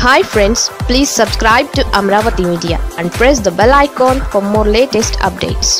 hi friends please subscribe to Amaravati media and press the bell icon for more latest updates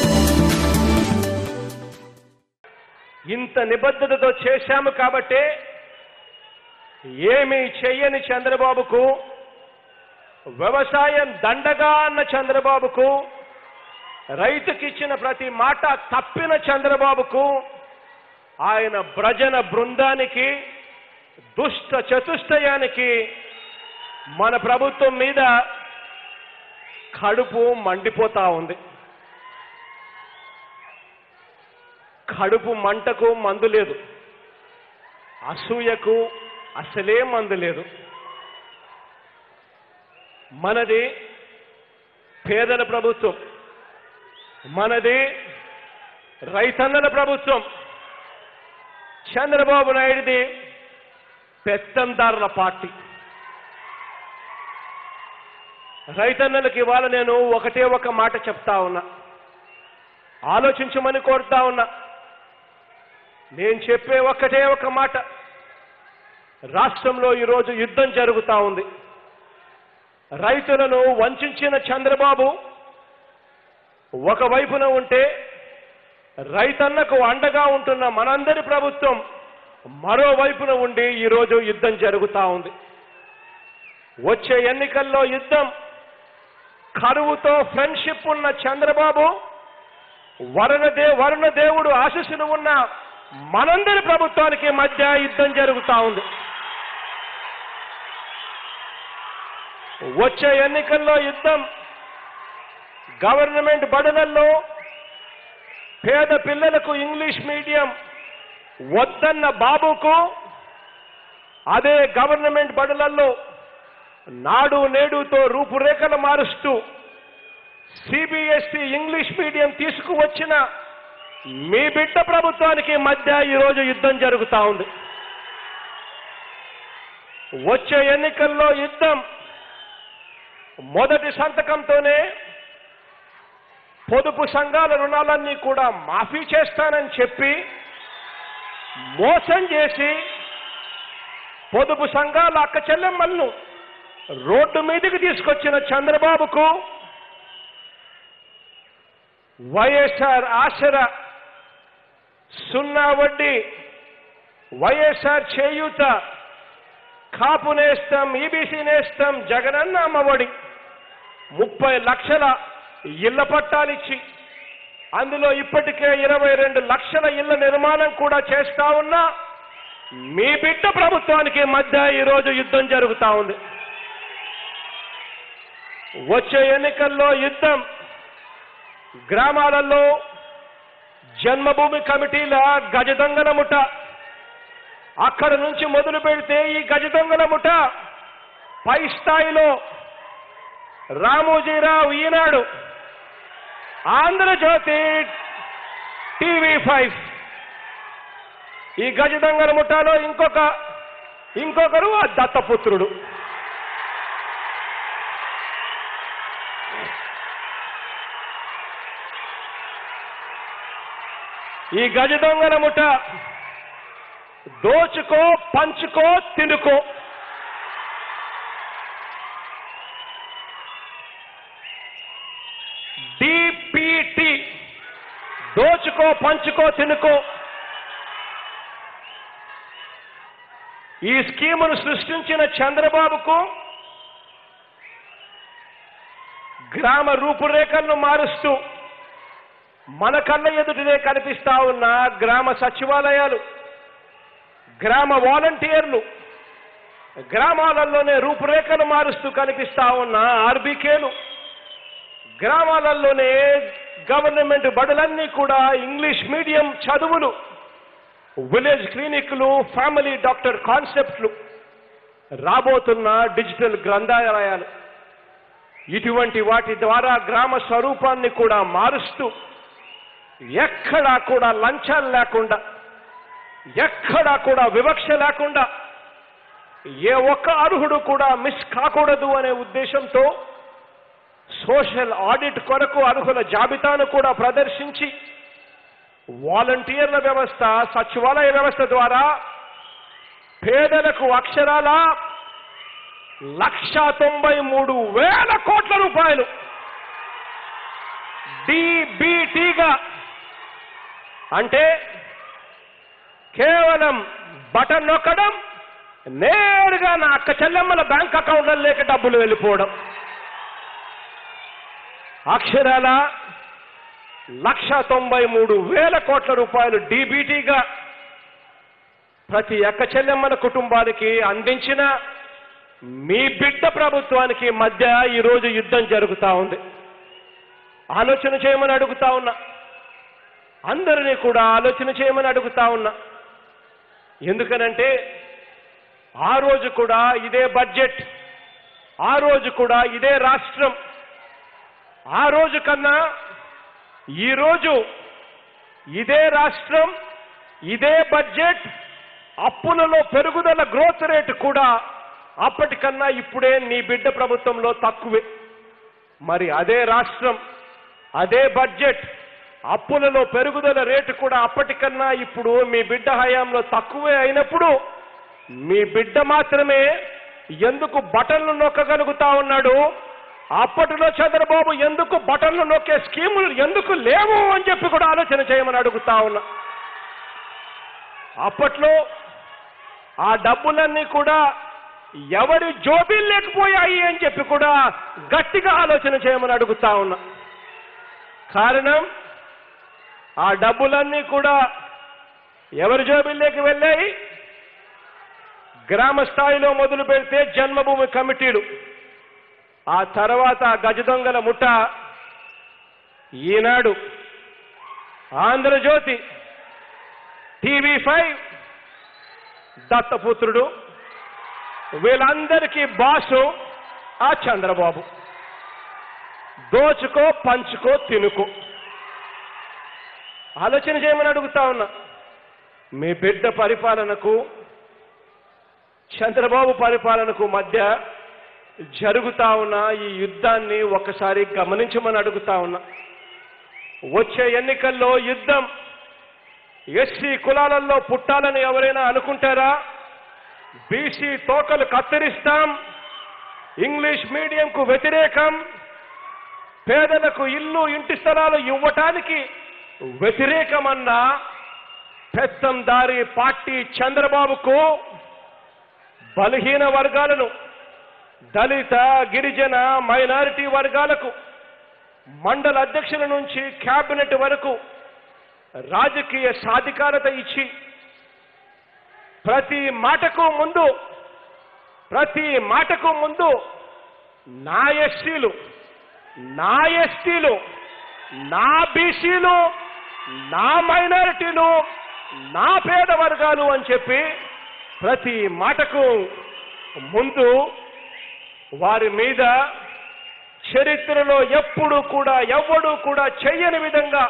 ఇంత నిబద్ధతతో చేశాము కాబట్టే ఏమీ చెయ్యని చంద్రబాబుకు వ్యవసాయం దండగా అన్న చంద్రబాబుకు రైతుకిచ్చిన ప్రతి మాట తప్పిన చంద్రబాబుకు ఆయన భ్రజన బృందానికి దుష్ట చతుష్టయానికి మన ప్రభుత్వం మీద కడుపు మండిపోతా ఉంది కడుపు మంటకు మందు లేదు అసూయకు అసలే మందు లేదు మనది పేదల ప్రభుత్వం మనది రైతన్నల ప్రభుత్వం చంద్రబాబు నాయుడిది పెత్తందారుల పార్టీ రైతన్నలకు ఇవాళ నేను ఒకటే ఒక మాట చెప్తా ఉన్నా ఆలోచించమని కోరుతా ఉన్నా నేను చెప్పే ఒక్కటే ఒక మాట రాష్ట్రంలో ఈరోజు యుద్ధం జరుగుతా ఉంది రైతులను వంచిన చంద్రబాబు ఒకవైపున ఉంటే రైతన్నకు అండగా ఉంటున్న మనందరి ప్రభుత్వం మరోవైపున ఉండి ఈరోజు యుద్ధం జరుగుతా ఉంది వచ్చే ఎన్నికల్లో యుద్ధం కరువుతో ఫ్రెండ్షిప్ ఉన్న చంద్రబాబు వరుణదే వరుణ దేవుడు ఆశీస్సులు ఉన్న మనందరి ప్రభుత్వానికి మధ్య యుద్ధం జరుగుతా ఉంది వచ్చే ఎన్నికల్లో యుద్ధం గవర్నమెంట్ బడులలో పేద పిల్లలకు ఇంగ్లీష్ మీడియం వద్దన్న బాబుకు అదే గవర్నమెంట్ బడులలో నాడు నేడుతో రూపురేఖలు మారుస్తూ సిబిఎస్ఈ ఇంగ్లీష్ మీడియం తీసుకువచ్చిన మీ బిడ్డ ప్రభుత్వానికి మధ్య ఈరోజు యుద్ధం జరుగుతా ఉంది వచ్చే ఎన్నికల్లో యుద్ధం మొదటి సంతకంతోనే పొదుపు సంఘాల రుణాలన్నీ కూడా మాఫీ చేస్తానని చెప్పి మోసం చేసి పొదుపు సంఘాల అక్క చెల్లెమ్మలను రోడ్డు మీదకి తీసుకొచ్చిన చంద్రబాబుకు వైఎస్ఆర్ ఆసర సున్నా వడ్డీ వైఎస్ఆర్ చేయూత కాపు నేస్తం ఈబీసీ నేస్తం జగనన్న అమ్మఒడి ముప్పై లక్షల ఇళ్ల పట్టాలిచ్చి అందులో ఇప్పటికే ఇరవై రెండు లక్షల ఇళ్ల నిర్మాణం కూడా చేస్తా ఉన్నా మీ బిడ్డ ప్రభుత్వానికి మధ్య ఈరోజు యుద్ధం జరుగుతా ఉంది వచ్చే ఎన్నికల్లో యుద్ధం గ్రామాలలో జన్మభూమి కమిటీల గజ దొంగల ముఠ అక్కడ నుంచి మొదలు పెడితే ఈ గజ దొంగల ముఠ పై స్థాయిలో రామోజీరావు ఈనాడు ఆంధ్రజ్యోతి టీవీ ఫైవ్ ఈ గజ దొంగల ముఠాలో ఇంకొక ఇంకొకరు ఆ దత్తపుత్రుడు ఈ గజ దొంగల ముఠ దోచుకో పంచుకో తినుకో డిపిటి దోచుకో పంచుకో తినుకో ఈ స్కీమును సృష్టించిన చంద్రబాబుకు గ్రామ రూపురేఖలను మారుస్తూ మన కళ్ళ ఎదుటినే కనిపిస్తా ఉన్న గ్రామ సచివాలయాలు గ్రామ వాలంటీర్లు గ్రామాలలోనే రూపురేఖలు మారుస్తూ కనిపిస్తా ఉన్న ఆర్బీకేలు గ్రామాలలోనే గవర్నమెంట్ బడులన్నీ కూడా ఇంగ్లీష్ మీడియం చదువులు విలేజ్ క్లినిక్లు ఫ్యామిలీ డాక్టర్ కాన్సెప్ట్లు రాబోతున్న డిజిటల్ గ్రంథాలయాలు ఇటువంటి వాటి ద్వారా గ్రామ స్వరూపాన్ని కూడా మారుస్తూ ఎక్కడా కూడా లంచాలు లేకుండా ఎక్కడా కూడా వివక్ష లేకుండా ఏ ఒక్క అర్హుడు కూడా మిస్ కాకూడదు అనే ఉద్దేశంతో సోషల్ ఆడిట్ కొరకు అర్హుల జాబితాను కూడా ప్రదర్శించి వాలంటీర్ల వ్యవస్థ సచివాలయ వ్యవస్థ ద్వారా పేదలకు అక్షరాల లక్ష తొంభై మూడు వేల కోట్ల రూపాయలు డిబిటీగా అంటే కేవలం బటన్ నొక్కడం నేరుగా నా అక్క చెల్లెమ్మల బ్యాంక్ అకౌంట్లో లేక డబ్బులు వెళ్ళిపోవడం అక్షరాల లక్ష తొంభై మూడు వేల కోట్ల రూపాయలు డీబీటీగా ప్రతి అక్క చెల్లెమ్మల కుటుంబానికి అందించిన మీ బిడ్డ ప్రభుత్వానికి మధ్య ఈరోజు యుద్ధం జరుగుతా ఉంది ఆలోచన చేయమని అడుగుతా ఉన్నా అందరినీ కూడా ఆలోచన చేయమని అడుగుతా ఉన్నా ఎందుకనంటే ఆ రోజు కూడా ఇదే బడ్జెట్ ఆ రోజు కూడా ఇదే రాష్ట్రం ఆ రోజు కన్నా ఈరోజు ఇదే రాష్ట్రం ఇదే బడ్జెట్ అప్పులలో పెరుగుదల గ్రోత్ రేటు కూడా అప్పటికన్నా ఇప్పుడే నీ బిడ్డ ప్రభుత్వంలో తక్కువే మరి అదే రాష్ట్రం అదే బడ్జెట్ అప్పులలో పెరుగుదల రేటు కూడా అప్పటికన్నా ఇప్పుడు మీ బిడ్డ హయాంలో తక్కువే అయినప్పుడు మీ బిడ్డ మాత్రమే ఎందుకు బటన్లు నొక్కగలుగుతా ఉన్నాడు అప్పటిలో చంద్రబాబు ఎందుకు బటన్లు నొక్కే స్కీములు ఎందుకు లేవు అని చెప్పి కూడా ఆలోచన చేయమని అడుగుతా ఉన్నా అప్పట్లో ఆ డబ్బులన్నీ కూడా ఎవరి జోబీలు లేకపోయాయి అని చెప్పి కూడా గట్టిగా ఆలోచన చేయమని అడుగుతా ఉన్నా కారణం ఆ డబ్బులన్నీ కూడా ఎవరి జోబీల్లోకి వెళ్ళాయి గ్రామ స్థాయిలో మొదలు పెడితే జన్మభూమి కమిటీలు ఆ తర్వాత గజ దొంగల ముఠ ఈనాడు ఆంధ్రజ్యోతి టీవీ ఫైవ్ దత్తపుత్రుడు వీళ్ళందరికీ బాసు ఆ చంద్రబాబు దోచుకో పంచుకో తినుకో ఆలోచన చేయమని అడుగుతా ఉన్నా మీ బిడ్డ పరిపాలనకు చంద్రబాబు పరిపాలనకు మధ్య జరుగుతా ఉన్న ఈ యుద్ధాన్ని ఒక్కసారి గమనించమని అడుగుతా ఉన్నా వచ్చే ఎన్నికల్లో యుద్ధం ఎస్సీ కులాలలో పుట్టాలని ఎవరైనా అనుకుంటారా బీసీ తోకలు కత్తిరిస్తాం ఇంగ్లీష్ మీడియంకు వ్యతిరేకం పేదలకు ఇల్లు ఇంటి స్థలాలు ఇవ్వటానికి వ్యతిరేకమన్న పెత్తందారి పార్టీ చంద్రబాబుకు బలహీన వర్గాలను దళిత గిరిజన మైనారిటీ వర్గాలకు మండల అధ్యక్షుల నుంచి క్యాబినెట్ వరకు రాజకీయ సాధికారత ఇచ్చి ప్రతి మాటకు ముందు ప్రతి మాటకు ముందు నా ఎస్సీలు నా ఎస్టీలు నా బీసీలు నా మైనారిటీలు నా పేద వర్గాలు అని చెప్పి ప్రతి మాటకు ముందు వారి మీద చరిత్రలో ఎప్పుడు కూడా ఎవ్వడూ కూడా చెయ్యని విధంగా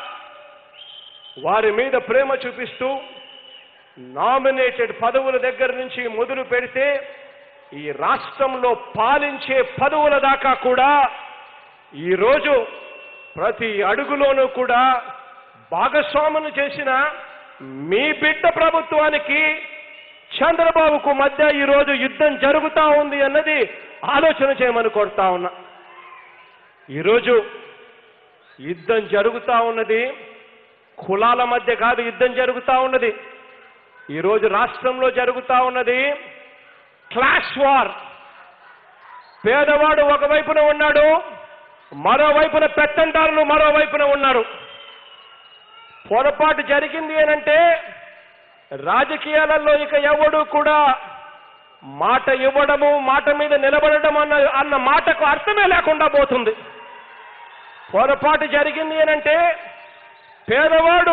వారి మీద ప్రేమ చూపిస్తూ నామినేటెడ్ పదవుల దగ్గర నుంచి మొదలు పెడితే ఈ రాష్ట్రంలో పాలించే పదవుల దాకా కూడా ఈరోజు ప్రతి అడుగులోనూ కూడా భాగస్వాములు చేసిన మీ బిడ్డ ప్రభుత్వానికి చంద్రబాబుకు మధ్య ఈరోజు యుద్ధం జరుగుతా ఉంది అన్నది ఆలోచన చేయమని కోరుతా ఉన్నా ఈరోజు యుద్ధం జరుగుతా ఉన్నది కులాల మధ్య కాదు యుద్ధం జరుగుతా ఉన్నది ఈరోజు రాష్ట్రంలో జరుగుతా ఉన్నది క్లాష్ వార్ పేదవాడు ఒకవైపున ఉన్నాడు మరోవైపున పెత్తందారులు మరోవైపున ఉన్నారు పొరపాటు జరిగింది అనంటే రాజకీయాలలో ఇక ఎవడు కూడా మాట ఇవ్వడము మాట మీద నిలబడడం అన్న అన్న మాటకు అర్థమే లేకుండా పోతుంది పొరపాటు జరిగింది అనంటే పేదవాడు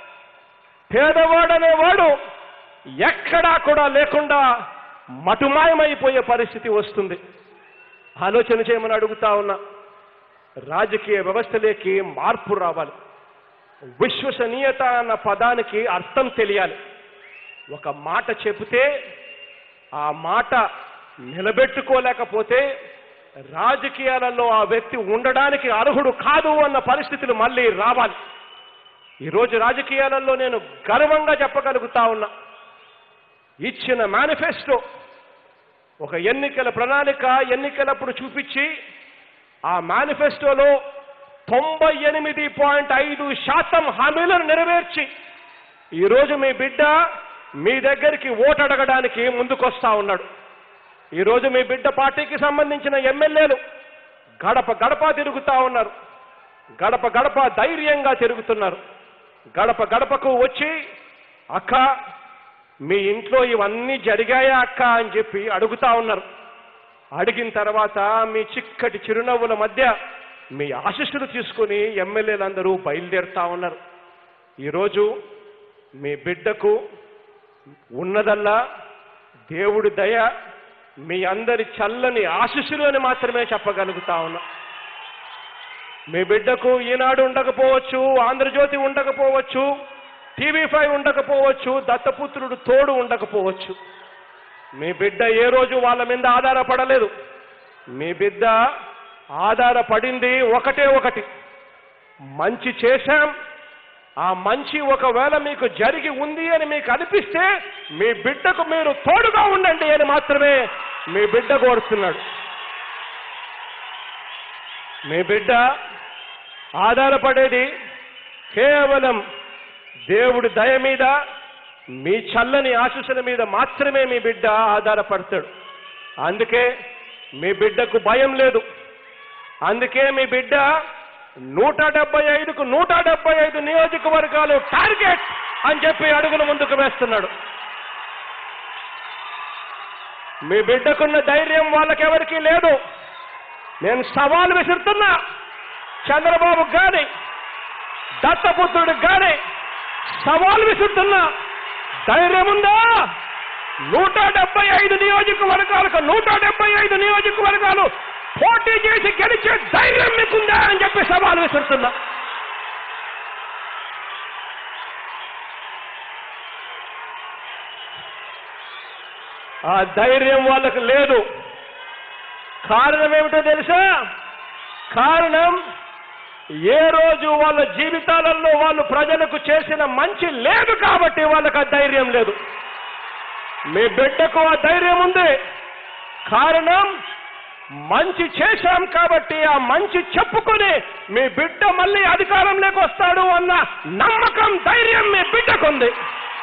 పేదవాడు అనేవాడు ఎక్కడా కూడా లేకుండా మటుమాయమైపోయే పరిస్థితి వస్తుంది ఆలోచన చేయమని అడుగుతా ఉన్నా రాజకీయ వ్యవస్థలోకి మార్పు రావాలి విశ్వసనీయత అన్న పదానికి అర్థం తెలియాలి ఒక మాట చెబితే ఆ మాట నిలబెట్టుకోలేకపోతే రాజకీయాలలో ఆ వ్యక్తి ఉండడానికి అర్హుడు కాదు అన్న పరిస్థితులు మళ్ళీ రావాలి ఈరోజు రాజకీయాలలో నేను గర్వంగా చెప్పగలుగుతా ఉన్నా ఇచ్చిన మేనిఫెస్టో ఒక ఎన్నికల ప్రణాళిక ఎన్నికలప్పుడు చూపించి ఆ మేనిఫెస్టోలో తొంభై ఎనిమిది పాయింట్ ఐదు శాతం హామీలను నెరవేర్చి ఈరోజు మీ బిడ్డ మీ దగ్గరికి ఓటు అడగడానికి ముందుకొస్తా ఉన్నాడు ఈరోజు మీ బిడ్డ పార్టీకి సంబంధించిన ఎమ్మెల్యేలు గడప గడప తిరుగుతా ఉన్నారు గడప గడప ధైర్యంగా తిరుగుతున్నారు గడప గడపకు వచ్చి అక్క మీ ఇంట్లో ఇవన్నీ జరిగాయా అక్క అని చెప్పి అడుగుతా ఉన్నారు అడిగిన తర్వాత మీ చిక్కటి చిరునవ్వుల మధ్య మీ ఆశీస్సులు తీసుకుని ఎమ్మెల్యేలందరూ బయలుదేరుతా ఉన్నారు ఈరోజు మీ బిడ్డకు ఉన్నదల్లా దేవుడి దయ మీ అందరి చల్లని ఆశీస్సులు అని మాత్రమే చెప్పగలుగుతా ఉన్నా మీ బిడ్డకు ఈనాడు ఉండకపోవచ్చు ఆంధ్రజ్యోతి ఉండకపోవచ్చు టీవీ ఫైవ్ ఉండకపోవచ్చు దత్తపుత్రుడు తోడు ఉండకపోవచ్చు మీ బిడ్డ ఏ రోజు వాళ్ళ మీద ఆధారపడలేదు మీ బిడ్డ ఆధారపడింది ఒకటే ఒకటి మంచి చేశాం ఆ మంచి ఒకవేళ మీకు జరిగి ఉంది అని మీకు అనిపిస్తే మీ బిడ్డకు మీరు తోడుగా ఉండండి అని మాత్రమే మీ బిడ్డ కోరుతున్నాడు మీ బిడ్డ ఆధారపడేది కేవలం దేవుడి దయ మీద మీ చల్లని ఆశీస్సుల మీద మాత్రమే మీ బిడ్డ ఆధారపడతాడు అందుకే మీ బిడ్డకు భయం లేదు అందుకే మీ బిడ్డ నూట డెబ్బై ఐదుకు నూట డెబ్బై ఐదు నియోజకవర్గాలు టార్గెట్ అని చెప్పి అడుగులు ముందుకు వేస్తున్నాడు మీ బిడ్డకున్న ధైర్యం వాళ్ళకెవరికీ లేదు నేను సవాల్ విసురుతున్నా చంద్రబాబు గాని దత్తపుత్రుడికి గాని సవాల్ విసురుతున్నా ధైర్యం ఉందా నూట డెబ్బై ఐదు నియోజకవర్గాలకు నూట డెబ్బై ఐదు నియోజకవర్గాలు పోటీ చేసి గెలిచే ధైర్యం మీకుందా అని చెప్పి సవాల్ విసురుతున్నా ఆ ధైర్యం వాళ్ళకు లేదు కారణం ఏమిటో తెలుసా కారణం ఏ రోజు వాళ్ళ జీవితాలలో వాళ్ళు ప్రజలకు చేసిన మంచి లేదు కాబట్టి వాళ్ళకి ఆ ధైర్యం లేదు మీ బిడ్డకు ఆ ధైర్యం ఉంది కారణం మంచి చేశాం కాబట్టి ఆ మంచి చెప్పుకొని మీ బిడ్డ మళ్ళీ అధికారంలోకి వస్తాడు అన్న నమ్మకం ధైర్యం మీ బిడ్డకుంది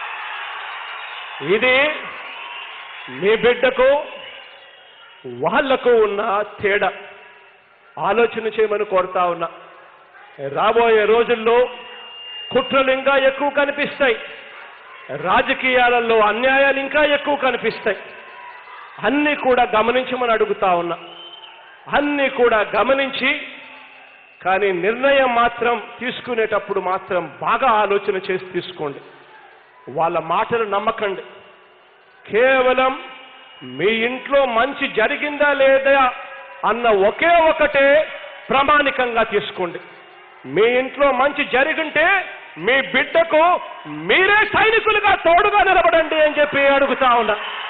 ఇది మీ బిడ్డకు వాళ్లకు ఉన్న తేడా ఆలోచన చేయమని కోరుతా ఉన్నా రాబోయే రోజుల్లో కుట్రలు ఇంకా ఎక్కువ కనిపిస్తాయి రాజకీయాలలో అన్యాయాలు ఇంకా ఎక్కువ కనిపిస్తాయి అన్నీ కూడా గమనించమని అడుగుతా ఉన్నా అన్నీ కూడా గమనించి కానీ నిర్ణయం మాత్రం తీసుకునేటప్పుడు మాత్రం బాగా ఆలోచన చేసి తీసుకోండి వాళ్ళ మాటలు నమ్మకండి కేవలం మీ ఇంట్లో మంచి జరిగిందా లేదా అన్న ఒకే ఒకటే ప్రామాణికంగా తీసుకోండి మీ ఇంట్లో మంచి జరిగింటే మీ బిడ్డకు మీరే సైనికులుగా తోడుగా నిలబడండి అని చెప్పి అడుగుతా ఉన్నా